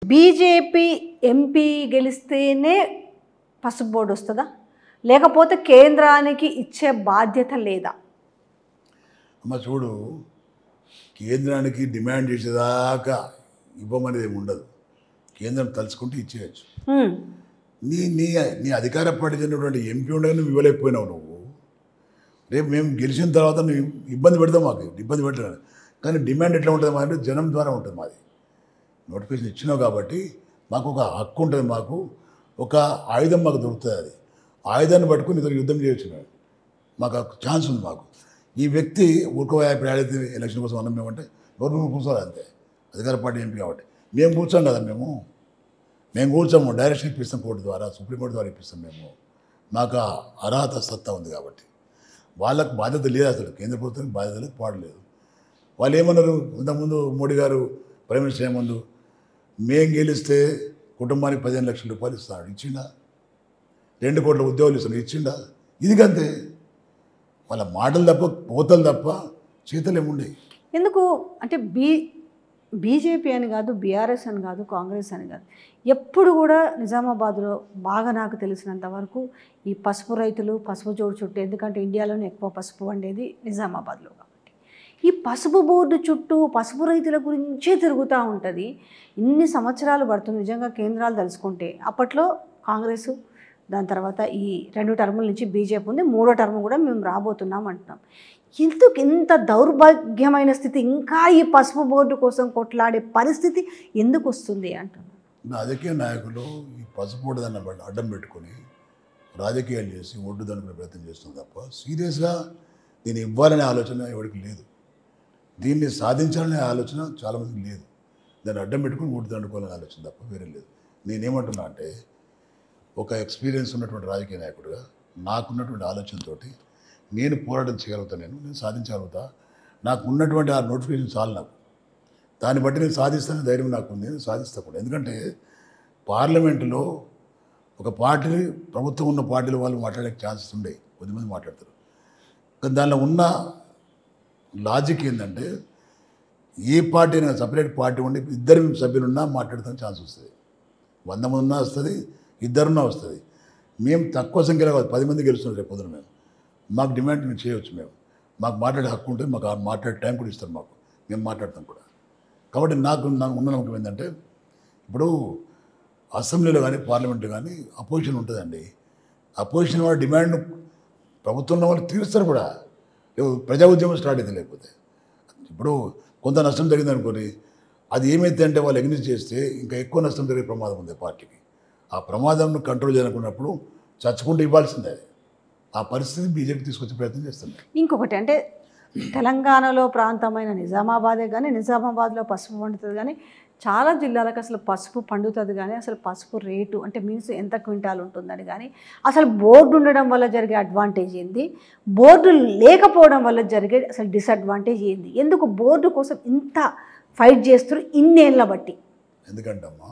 BJP MP గెలిస్తేనే పసుపు board వస్తుందా లేకపోతే కేంద్రానికి ఇచ్చే బాధ్యత లేదా అమ్మ చూడు కేంద్రానికి డిమాండ్ చేసేదాకా ఇవ్వమనేది ఏమి ఉండదు కేంద్రం తలుచుకుంటే ఇచ్చేయచ్చు హ్మ్. నీ నీ నీ అధికార పార్టీ చెందినటువంటి ఎంపీ ఉండగా నువ్వు ఇవ్వలేకపోయినావు నువ్వు రేపు మేము గెలిచిన తర్వాత నువ్వు ఇబ్బంది పెడతాం మాకు ఇబ్బంది పెట్టాను కానీ డిమాండ్ ఎట్లా ఉంటుంది మా అంటే జనం ద్వారా ఉంటుంది మాది నోటిఫికేషన్ ఇచ్చినావు కాబట్టి మాకు ఒక హక్కు ఉంటుంది మాకు ఒక ఆయుధం మాకు దొరుకుతుంది అది ఆయుధాన్ని పట్టుకుని ఇతను యుద్ధం చేయొచ్చు మేము మాకు ఆ ఛాన్స్ ఉంది మాకు ఈ వ్యక్తి ఊరుకో ఇప్పుడు ఏడైతే ఎలక్షన్ కోసం అన్నాం మేమంటే నోరు మేము కూర్చోవాలి అంతే అధికార పార్టీ ఎంపీ కాబట్టి మేము కూర్చోం కదా మేము మేము కూర్చోము డైరెక్షన్ ఇప్పిస్తాం కోర్టు ద్వారా సుప్రీంకోర్టు ద్వారా ఇప్పిస్తాం మేము మాకు ఆ అర్హత సత్తా ఉంది కాబట్టి వాళ్ళకు బాధ్యత లేదు అసలు కేంద్ర ప్రభుత్వానికి బాధ్యత లేదు పాడలేదు వాళ్ళు ఏమన్నారు ఇంతకుముందు మోడీ గారు ప్రైమ్ మినిస్టర్ ఏముందు మేం గెలిస్తే కుటుంబానికి పదిహేను లక్షల రూపాయలు ఇస్తాడు ఇచ్చిండా రెండు కోట్ల ఉద్యోగాలు ఇస్తాడు ఇచ్చిండా ఇది కంతే వాళ్ళ మాటలు తప్ప పోతలు తప్ప చేతలు ఏముండేవి ఎందుకు అంటే బీ బీజేపీ అని కాదు బీఆర్ఎస్ అని కాదు కాంగ్రెస్ అని కాదు ఎప్పుడు కూడా నిజామాబాద్లో బాగా నాకు తెలిసినంత వరకు ఈ పసుపు రైతులు పసుపు జోడు చుట్టూ ఎందుకంటే ఇండియాలోనే ఎక్కువ పసుపు వండేది నిజామాబాద్లో కాబట్టి ఈ పసుపు బోర్డు చుట్టూ పసుపు రైతుల గురించే తిరుగుతూ ఉంటుంది ఇన్ని సంవత్సరాలు పడుతుంది నిజంగా కేంద్రాలు తలుచుకుంటే అప్పట్లో కాంగ్రెస్ దాని తర్వాత ఈ రెండు టర్ముల నుంచి బీజేపీ ఉంది మూడో టర్మ్ కూడా మేము రాబోతున్నాం అంటున్నాం ఎందుకు ఇంత దౌర్భాగ్యమైన స్థితి ఇంకా ఈ పసుపు బోర్డు కోసం కొట్లాడే పరిస్థితి ఎందుకు వస్తుంది అంటున్నాను రాజకీయ నాయకులు ఈ పసుపోటు దాన్ని బట్టి అడ్డం పెట్టుకొని రాజకీయాలు చేసి ఒడ్డు దనుకునే ప్రయత్నం చేస్తుంది తప్ప సీరియస్గా దీన్ని ఇవ్వాలనే ఆలోచన ఎవరికి లేదు దీన్ని సాధించాలనే ఆలోచన చాలామందికి లేదు దాన్ని అడ్డం పెట్టుకుని ఒడ్డు దండుకోవాలనే ఆలోచన తప్ప వేరే లేదు నేనేమంటున్నా అంటే ఒక ఎక్స్పీరియన్స్ ఉన్నటువంటి రాజకీయ నాయకుడిగా నాకున్నటువంటి ఆలోచనతోటి నేను పోరాటం చేయగలుగుతా నేను నేను సాధించగలుగుతా నాకు ఉన్నటువంటి ఆ నోటిఫికేషన్ చాలు నాకు దాన్ని బట్టి నేను సాధిస్తానే ధైర్యం నాకు ఉంది నేను సాధిస్తా కూడా ఎందుకంటే పార్లమెంటులో ఒక పార్టీ ప్రభుత్వం ఉన్న పార్టీల వాళ్ళు మాట్లాడే ఛాన్సెస్ ఉండే కొద్దిమంది మాట్లాడతారు కానీ దానిలో ఉన్న లాజిక్ ఏంటంటే ఏ పార్టీ అయినా సపరేట్ పార్టీ ఉండి ఇద్దరు సభ్యులున్నా మాట్లాడతాం ఛాన్స్ వస్తుంది వంద మంది ఉన్నా వస్తుంది ఇద్దరున్నా వస్తుంది మేము తక్కువ సంఖ్యలో కాదు పది మంది గెలుస్తున్నాం రేపు పొద్దున మేము మాకు డిమాండ్ మేము చేయవచ్చు మేము మాకు మాట్లాడే హక్కు ఉంటుంది మాకు ఆ మాట్లాడే టైం కూడా ఇస్తారు మాకు మేము మాట్లాడతాం కూడా కాబట్టి నాకు నాకు ఉన్న నమ్మకం ఏంటంటే ఇప్పుడు అసెంబ్లీలో కానీ పార్లమెంట్లో కానీ అపోజిషన్ ఉంటుందండి అపోజిషన్ వాళ్ళ డిమాండ్ ప్రభుత్వంలో వాళ్ళు తీరుస్తారు కూడా లేవు- ప్రజా ఉద్యమం స్టార్ట్ అయితే లేకపోతే ఇప్పుడు కొంత నష్టం జరిగింది అనుకోని అది ఏమైతే అంటే వాళ్ళు ఎగ్నిస్ చేస్తే ఇంకా ఎక్కువ నష్టం జరిగే ప్రమాదం ఉంది పార్టీకి ఆ ప్రమాదంను కంట్రోల్ చేయనుకున్నప్పుడు చచ్చుకుంటూ ఇవ్వాల్సిందే అది. ఆ పరిస్థితి బీజేపీ తీసుకొచ్చే ప్రయత్నం చేస్తుంది ఇంకొకటి అంటే తెలంగాణలో ప్రాంతమైన నిజామాబాదే కానీ నిజామాబాద్లో పసుపు పండుతుంది కానీ చాలా జిల్లాలకు అసలు పసుపు పండుతుంది కానీ అసలు పసుపు రేటు అంటే మీన్స్ ఎంత క్వింటాల్ ఉంటుందని కానీ అసలు బోర్డు ఉండడం వల్ల జరిగే అడ్వాంటేజ్ ఏంది బోర్డు లేకపోవడం వల్ల జరిగే అసలు డిసడ్వాంటేజ్ ఏంది ఎందుకు బోర్డు కోసం ఇంత ఫైట్ చేస్తారు ఇన్నేళ్ళ బట్టి ఎందుకంటే అమ్మా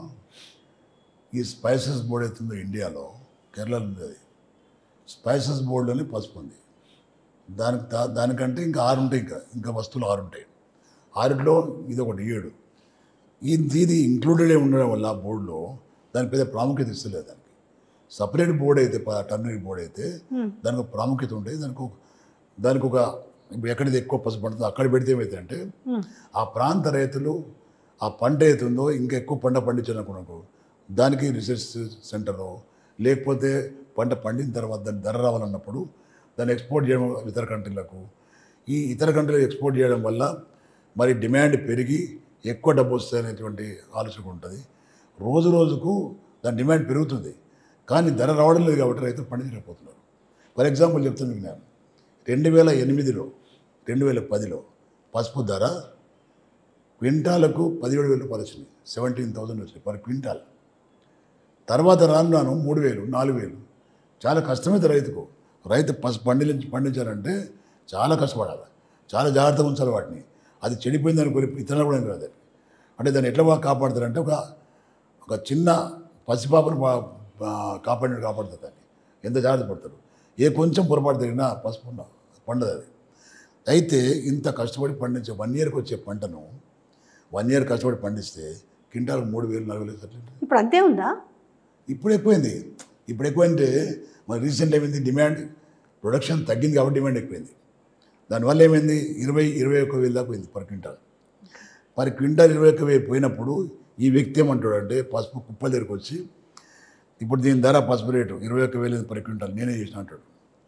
ఈ స్పైసెస్ బోర్డు అవుతుందో ఇండియాలో కేరళలో ఉంది అది స్పైసెస్ బోర్డులోనే పసుపు ఉంది దానికి దా- దానికంటే ఇంకా ఆరు ఉంటాయి ఇంకా ఇంకా వస్తువులు ఆరు ఉంటాయి ఆరులో ఇది ఒకటి ఏడు ఈ ఇది ఇంక్లూడెడ్ ఉండడం వల్ల ఆ బోర్డులో దాని పెద్ద ప్రాముఖ్యత ఇస్తలేదు దానికి సపరేట్ బోర్డు అయితే టర్నరీ బోర్డు అయితే దానికి ఒక ప్రాముఖ్యత ఉంటుంది దానికి ఒక దానికి ఒక ఇప్పుడు ఎక్కడైతే ఎక్కువ పసుపు పండుతుందో అక్కడ పెడితే ఏమైతే అంటే ఆ ప్రాంత రైతులు ఆ పంట అవుతుందో ఇంకా ఎక్కువ పంట పండించాలనుకున్నాకు దానికి రీసెర్చ్ సెంటరు లేకపోతే పంట పండిన తర్వాత దాని ధర రావాలన్నప్పుడు దాన్ని ఎక్స్పోర్ట్ చేయడం ఇతర కంట్రీలకు ఈ ఇతర కంట్రీలకు ఎక్స్పోర్ట్ చేయడం వల్ల మరి డిమాండ్ పెరిగి ఎక్కువ డబ్బు వస్తాయి అనేటువంటి ఆలోచన ఉంటుంది రోజు రోజుకు దాని డిమాండ్ పెరుగుతుంది కానీ ధర రావడం లేదు కాబట్టి రైతులు పండించలేకపోతున్నారు ఫర్ ఎగ్జాంపుల్ చెప్తాను మీకు నేను రెండు వేల ఎనిమిదిలో రెండు వేల పదిలో పసుపు ధర క్వింటాలకు పదిహేడు వేల రూపాయలు వచ్చినాయి సెవెంటీన్ థౌసండ్ వచ్చినాయి పర్ క్వింటాల్ తర్వాత రాను రాను మూడు వేలు నాలుగు వేలు చాలా కష్టమైతే రైతుకు రైతు పసు పండించి పండించాలంటే చాలా కష్టపడాలి చాలా జాగ్రత్తగా ఉంచాలి వాటిని అది చెడిపోయింది అనుకో ఇతరులు కూడా ఏం కాదు అది. అంటే దాన్ని ఎట్లా బాగా కాపాడుతారంటే ఒక ఒక చిన్న పసిపాపను బా- బా- కాపాడినట్టు కాపాడుతుంది దాన్ని ఎంత జాగ్రత్త పడతారు ఏ కొంచెం పొరపాటు జరిగినా పసుపు ఉన్న పండదు అది అయితే ఇంత కష్టపడి పండించే వన్ ఇయర్కి వచ్చే పంటను వన్ ఇయర్ కష్టపడి పండిస్తే క్వింటాల్ మూడు వేలు నాలుగు వేలు అట్లా ఇప్పుడు అంతే ఉందా ఇప్పుడు ఎక్కువైంది ఇప్పుడు ఎక్కువైంటే మరి రీసెంట్ ఏమైంది డిమాండ్ ప్రొడక్షన్ తగ్గింది కాబట్టి డిమాండ్ ఎక్కువైంది దానివల్ల ఏమైంది ఇరవై ఇరవై ఒక్క వేలు దాకా పోయింది పర్ క్వింటాల్ పర్ క్వింటాల్ ఇరవై ఒక్క వేలు పోయినప్పుడు ఈ వ్యక్తి ఏమంటాడు అంటే పసుపు కుప్పల దగ్గరికి వచ్చి ఇప్పుడు దీని ధర పసుపు రేటు ఇరవై ఒక్క వేలు పర్ క్వింటాల్ నేనే చేసిన అంటాడు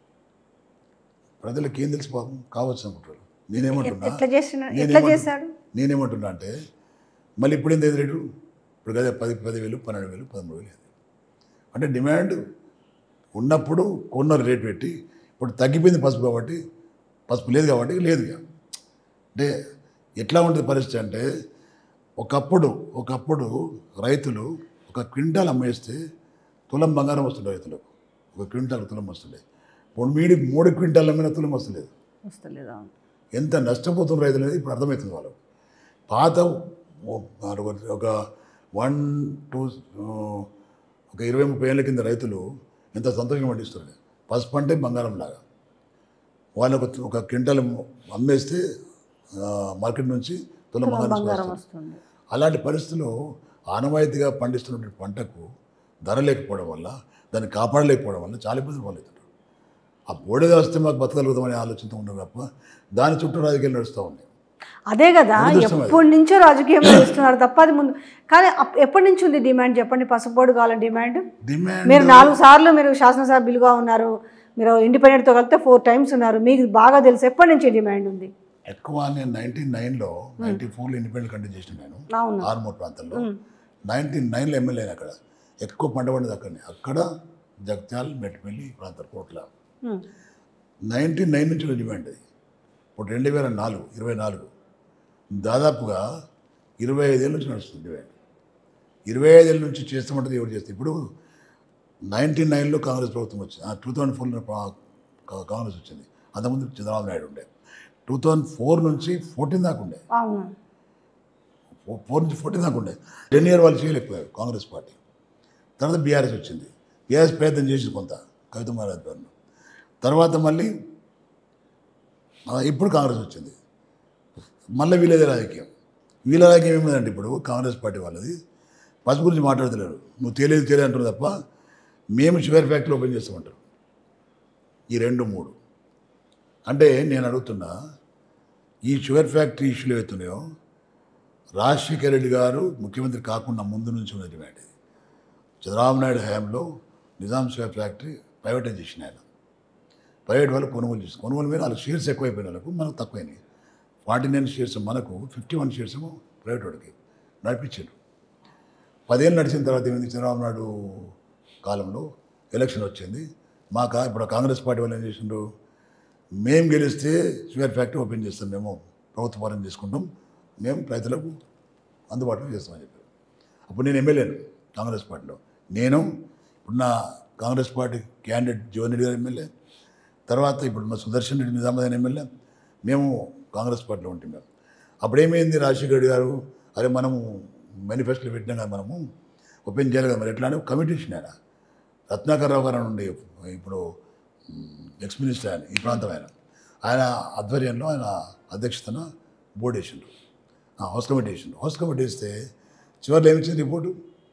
ప్రజలకు ఏం తెలుసు పాపం కావచ్చు అనుకుంటారు నేనేమంటున్నా ఎట్లా చేసిన ఎట్లా నేనేమంటున్నా- చేశాడు నేనేమంటున్నా అంటే మళ్ళీ ఇప్పుడు ఏంది రేటు ఇప్పుడు కదా పది పది వేలు పన్నెండు వేలు పదమూడు వేలు అయింది అంటే డిమాండ్ ఉన్నప్పుడు కొన్న రేట్ పెట్టి ఇప్పుడు తగ్గిపోయింది పసుపు కాబట్టి పసుపు లేదు కాబట్టి లేదు ఇక అంటే ఎట్లా ఉంటుంది పరిస్థితి అంటే ఒకప్పుడు ఒకప్పుడు రైతులు ఒక క్వింటాల్ అమ్మేస్తే తులం బంగారం వస్తుండే రైతులకు ఒక క్వింటాల్ తులం వస్తుండే ఇప్పుడు మీడి మూడు క్వింటాల్ అమ్మిన తులం వస్తలేదు వస్తలేదా ఎంత నష్టపోతున్న రైతులు అనేది ఇప్పుడు అర్థమవుతుంది వాళ్ళకు పాత ఓ- ఒక- ఒక వన్ టూ ఒక ఇరవై ముప్పై ఏళ్ళ కింద రైతులు ఎంత సంతోషం పట్టిస్తారు పసుపు అంటే బంగారం లాగా వాళ్ళకు ఒక క్వింటల్ అమ్మేస్తే ఆ, మార్కెట్ నుంచి తుల బంగారం బంగారం వస్తుంది. వస్తుంది అలాంటి పరిస్థితుల్లో ఆనవాయితీగా పండిస్తున్నటువంటి పంటకు ధర లేకపోవడం వల్ల దాన్ని కాపాడలేకపోవడం వల్ల చాలా ఇబ్బందులు పాలవుతున్నారు ఆ బోడేది వస్తే మాకు బతకగలుగుతామనే ఆలోచనతో ఉండదు తప్ప దాని చుట్టూ రాజకీయాలు నడుస్తూ ఉంది అదే కదా దురదృష్టం అది. ఎప్పటి నుంచో రాజకీయం చేస్తున్నారు తప్ప అది ముందు కానీ అప్- ఎప్పటి నుంచి ఉంది డిమాండ్ చెప్పండి పసుపోడు కావాలని డిమాండ్ డిమాండ్ మీరు నాలుగు సార్లు మీరు శాసనసభ్యులుగా ఉన్నారు మీరు ఇండిపెండెంట్తో కలిపితే ఫోర్ టైమ్స్ ఉన్నారు మీకు బాగా తెలుసు ఎప్పటి నుంచి డిమాండ్ ఉంది ఎక్కువ నేను నైన్టీన్ నైన్లో నైన్టీ ఫోర్లో ఇండిపెండెంట్ కంటెస్ట్ చేసిన నేను అవును ఆర్మూర్ ప్రాంతంలో నైన్టీన్ నైన్లో ఎమ్మెల్యే అక్కడ ఎక్కువ పంట పండేది అక్కడనే అక్కడ జగత్యాల్ మెట్పల్లి ఈ ప్రాంతం కోట్ల ఉమ్. నైన్టీన్ నైన్ నుంచి ఉన్న డిమాండ్ అది ఇప్పుడు రెండు వేల నాలుగు ఇరవై నాలుగు దాదాపుగా ఇరవై ఐదేళ్ళ నుంచి నడుస్తుంది డిమాండ్ ఇరవై ఐదేళ్ళ నుంచి చేస్తామంటే ఎవరు చేస్తే ఇప్పుడు నైన్టీన్ నైన్లో కాంగ్రెస్ ప్రభుత్వం వచ్చింది టూ థౌజండ్ ఫోర్లో కాంగ్రెస్ వచ్చింది అంతకుముందు చంద్రబాబు నాయుడు ఉండే టూ థౌజండ్ ఫోర్ నుంచి ఫోర్టీన్ దాకా ఉండే అవును ఫోర్ నుంచి ఫోర్టీన్ దాకా ఉండే టెన్ ఇయర్ వాళ్ళు చేయలేకపోయారు కాంగ్రెస్ పార్టీ తర్వాత బీఆర్ఎస్ వచ్చింది బీఆర్ఎస్ ప్రయత్నం చేసింది కొంత కవిత మహారాజ్ గారు తర్వాత మళ్ళీ ఆ, ఇప్పుడు కాంగ్రెస్ వచ్చింది మళ్ళీ వీళ్ళదే రాజకీయం వీళ్ళ రాజకీయం ఏమిటంటే ఇప్పుడు కాంగ్రెస్ పార్టీ వాళ్ళది పసుపు గురించి మాట్లాడతలేరు నువ్వు తెలియదు తెలియదు అంటారు తప్ప మేము షుగర్ ఫ్యాక్టరీ ఓపెన్ చేస్తామంటారు ఈ రెండు మూడు అంటే నేను అడుగుతున్నా ఈ షుగర్ ఫ్యాక్టరీ ఇష్యూలు అవుతున్నాయో రాజశేఖర రెడ్డి గారు ముఖ్యమంత్రి కాకుండా ముందు నుంచి ఉన్న డిమాండ్ ఇది చంద్రబాబు నాయుడు హయాంలో నిజాం షుగర్ ఫ్యాక్టరీ ప్రైవేటైజేషన్ ఆయన ప్రైవేట్ వాళ్ళు కొనుగోలు చేసి కొనుగోలు మీద వాళ్ళకి షేర్స్ ఎక్కువైపోయిన వాళ్ళకు మనకు తక్కువైనాయి ఫార్టీ నైన్ షేర్స్ మనకు ఫిఫ్టీ వన్ షేర్స్ ఏమో ప్రైవేట్ వాడికి నడిపించాడు పదేళ్ళు నడిచిన తర్వాత ఏమైంది చంద్రబాబు నాయుడు కాలంలో ఎలక్షన్ వచ్చింది మా కా ఇప్పుడు కాంగ్రెస్ పార్టీ వాళ్ళు ఏం చేసిండ్రు మేము గెలిస్తే షుగర్ ఫ్యాక్టరీ ఓపెన్ చేస్తాం మేము ప్రభుత్వ పరం చేసుకుంటాం మేము రైతులకు అందుబాటులో చేస్తామని చెప్పారు అప్పుడు నేను ఎమ్మెల్యేను కాంగ్రెస్ పార్టీలో నేను ఇప్పుడు నా కాంగ్రెస్ పార్టీ క్యాండిడేట్ జీవన్ రెడ్డి గారు ఎమ్మెల్యే తర్వాత ఇప్పుడు మా సుదర్శన్ రెడ్డి నిజామాబాద్ ఎమ్మెల్యే మేము కాంగ్రెస్ పార్టీలో ఉంటాం మేము అప్పుడు ఏమైంది రాజశేఖర రెడ్డి గారు అరే మనము మేనిఫెస్టోలో పెట్టినాం కదా మనము ఓపెన్ చేయాలి కదా మరి ఎట్లా అని కమిటీ ఇచ్చిన ఆయన రత్నాకర్ రావు గారు అని ఉండే ఇప్పుడు ఎక్స్ మినిస్టర్ ఆయన ఈ ప్రాంతం ఆయన ఆయన ఆధ్వర్యంలో ఆయన అధ్యక్షతన బోర్డు వేసిండు ఆ, హౌస్ కమిటీ వేసిండు హౌస్ కమిటీ వేస్తే చివరిలో ఏమిచ్చింది రిపోర్టు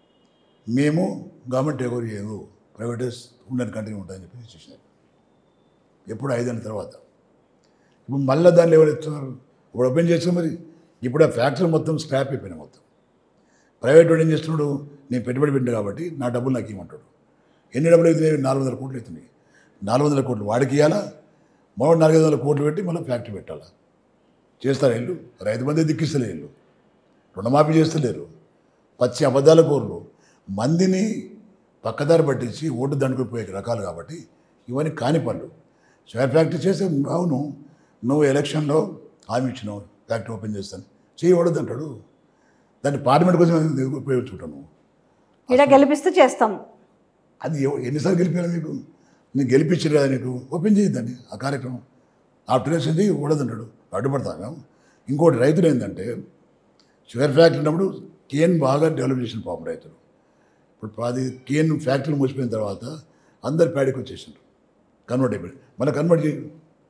మేము గవర్నమెంట్ ఎవరు చేయదు ప్రైవేటైజ్ ఉండని కంటిన్యూ ఉంటుందని చెప్పి ఇచ్చేసినారు ఎప్పుడు ఐదేళ్ళ తర్వాత ఇప్పుడు మళ్ళీ దాన్ని ఎవరు ఎత్తున్నారు ఇప్పుడు ఓపెన్ చేస్తాం మరి ఇప్పుడు ఆ ఫ్యాక్టరీ మొత్తం స్క్రాప్ అయిపోయినాయి మొత్తం ప్రైవేట్ వాడు ఏం చేస్తున్నాడు నేను పెట్టుబడి పెట్టిన కాబట్టి నా డబ్బులు నాకు ఇవ్వమంటాడు ఎన్ని డబ్బులు అవుతున్నాయి నాలుగు వందల కోట్లు అవుతున్నాయి నాలుగు వందల కోట్లు వాడికి ఇవ్వాలా మరో నాలుగైదు వందల కోట్లు పెట్టి మళ్ళీ ఫ్యాక్టరీ పెట్టాలా చేస్తారు ఇల్లు రైతు బంధు దిక్కిస్తలే ఇల్లు రుణమాఫీ చేస్తలేరు పచ్చి అబద్ధాల కోర్లు మందిని పక్కదారి పట్టించి ఓటు దండుకుని పోయే రకాలు కాబట్టి ఇవన్నీ కాని పనులు షుగర్ ఫ్యాక్టరీ చేస్తే అవును నువ్వు ఎలక్షన్లో హామీ ఇచ్చినావు ఫ్యాక్టరీ ఓపెన్ చేస్తాను చేయకూడదు అంటాడు దాన్ని పార్లమెంట్ కోసం ఎందుకు ఉపయోగించుకుంటాను నువ్వు ఇక్కడ గెలిపిస్తే చేస్తాం అది ఎవ- ఎన్నిసార్లు గెలిపాను మీకు నేను గెలిపించారు కదా నీకు ఓపెన్ చేయొద్దండి ఆ కార్యక్రమం ఆఫ్టర్ వేసింది కూడదంటాడు అడ్డుపడతాను ఇంకోటి రైతులు ఏంటంటే షుగర్ ఫ్యాక్టరీ ఉన్నప్పుడు కేన్ బాగా డెవలప్ చేసిన పాపం రైతులు ఇప్పుడు అది కేన్ ఫ్యాక్టరీ మూసిపోయిన తర్వాత అందరు ప్యాడీకి వచ్చేసిండ్రు కన్వర్ట్ అయిపోయి మళ్ళీ కన్వర్ట్ చేయు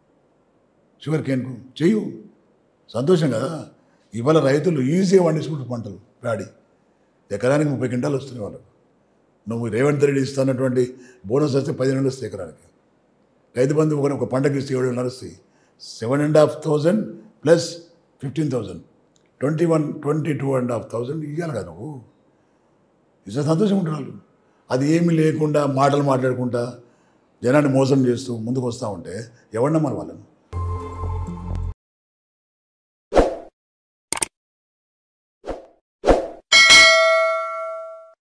షుగర్ కేన్కు చెయ్యు సంతోషం కదా ఇవాళ రైతులు ఈజీగా పండించుకుంటారు పంటలు ప్యాడీ ఎకరానికి ముప్పై క్వింటాలు వస్తున్నాయి వాళ్ళకు నువ్వు రేవంత్ రెడ్డి ఇస్తున్నటువంటి బోనస్ వస్తే పదిహేను వస్తాయి ఎకరానికి రైతు బంధు ఒక ఒక పంటకి ఇస్తే ఏడు నడుస్తాయి seven and half thousand plus fifteen thousand twenty one twenty two and half thousand ఇవ్వాలి కదా నువ్వు ఇస్తే సంతోషం ఉంటున్నారు అది ఏమీ లేకుండా మాటలు మాట్లాడుకుంటా జనాన్ని మోసం చేస్తూ ముందుకు వస్తూ ఉంటే ఎవరు నమ్మరు వాళ్ళని